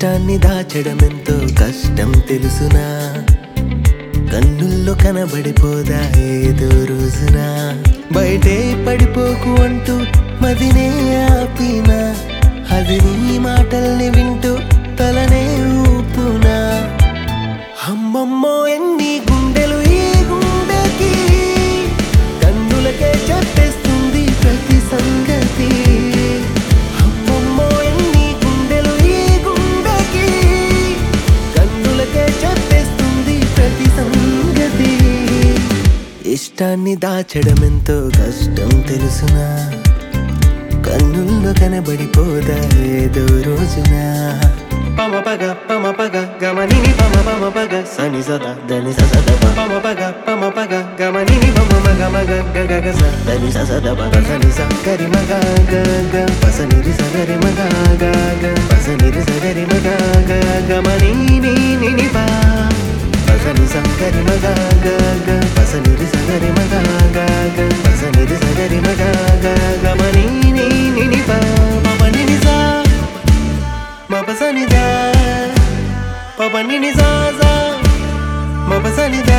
ఇష్టాన్ని దాచడం ఎంతో కష్టం తెలుసునా కన్నుల్లో కనబడిపోదా ఏదో రోజున బయటే పడిపోకు అంటూ మదినే ఆపినా అది నీ మాటల్ని వింటూ తలనే ఊపునా అమ్మమ్మో ఎన్ని గుండెలు ఈ గుండెకి కన్నులకే చెప్పేస్తుంది ప్రతి సంగతి అమ్మమ్మో ఎన్ని గుండెలు ఈ గుండెకి కన్నులకే చెప్పేస్తుంది ప్రతి సంగతి ఇష్టాన్ని దాచడం ఎంతో కష్టం తెలుసునా కన్నుల్లో కనబడిపోదా ఏదో రోజున పమ పగ పమ పగ గమనిని పమ పమ పగ సని సద దని సద పమ పగ పమ పగ గమనిని పమ మగ మగ గ గ గ స దని సద పగ సని స గరి మగ గ గ పసని రి స గరి మగ గ గ పసని రి స గరి మగ గ గమని ని ని ని పా పసని స గరి మగ గ గ పసని రి స గరి మగ గ గ పసని రి స గరి మగ గ గమని ని ని ని పా పమ ని ని సా మపసనిదా పపని నిజాజా మపసనిదా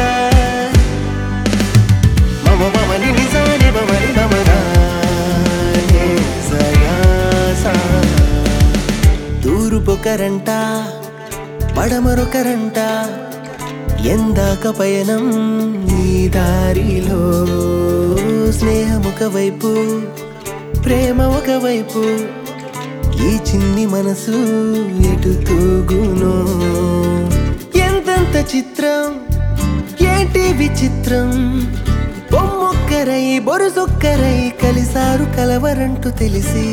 మమ పమని నిజాని పమని పమగా తూర్పుకరంట పడమరొకరంట ఎందాక పయనం ఈ దారిలో స్నేహం ఒకవైపు ప్రేమ ఒకవైపు ఈ చిన్ని మనసు ఎటు తూగునో ఎంతెంత చిత్రం ఏంటి విచిత్రం బొమ్మొక్కరై బొరుసొక్కరై కలిసారు కలవరంటూ తెలిసి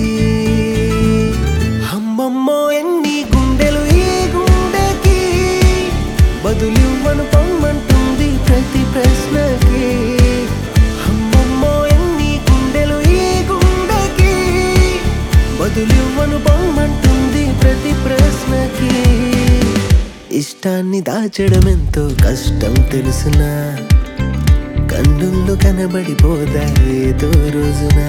అమ్మమ్మో ఎన్ని గుండెలు ఈ గుండెకి బదులివ్వను పొమ్మంటుంది ప్రతి ప్రశ్నకి అమ్మమ్మో ఎన్ని గుండెలు ఈ గుండెకి బదులివ్వను పొమ్మంటుంది ప్రతి ప్రశ్నకి ఇష్టాన్ని దాచడం ఎంతో కష్టం తెలుసునా కన్నుల్లో కనబడిపోదా ఏదో రోజునా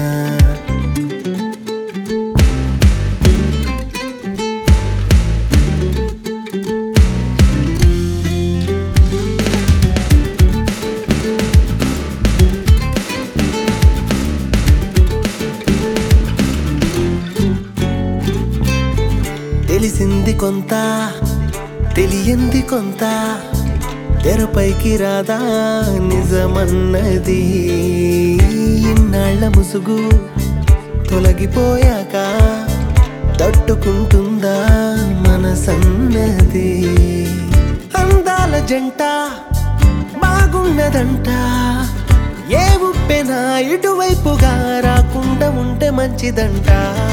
తెలిసింది కొంత తెలియంది కొంత తెరపైకి రాదా నిజమన్నది ఇన్నాళ్ల ముసుగు తొలగిపోయాక తట్టుకుంటుందా మనసన్నది అందాల జంట బాగున్నదంట ఏ ఉప్పెనా ఇటువైపుగా రాకుండా ఉంటే మంచిదంట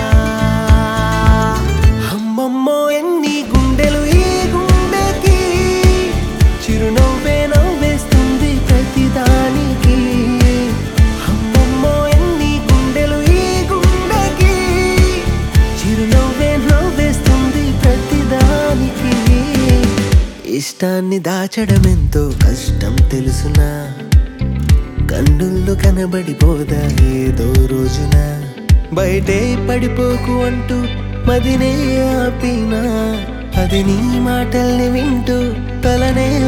అమ్మమ్మో ఎన్ని గుండెలు ఈ గుండెకి చిరునవ్వే నవ్వేస్తుంది ప్రతిదానికి అమ్మమ్మో ఎన్ని గుండెలు ఈ గుండెకి చిరునవ్వే నవ్వేస్తుంది ప్రతిదానికి ఇష్టాన్ని దాచడం ఎంతో కష్టం తెలుసునా కన్నుల్లో కనబడిపోదా ఏదో రోజున బయటే పడిపోకు అంటూ మదినే ఆపినా అది నీ మాటల్ని వింటూ తలనే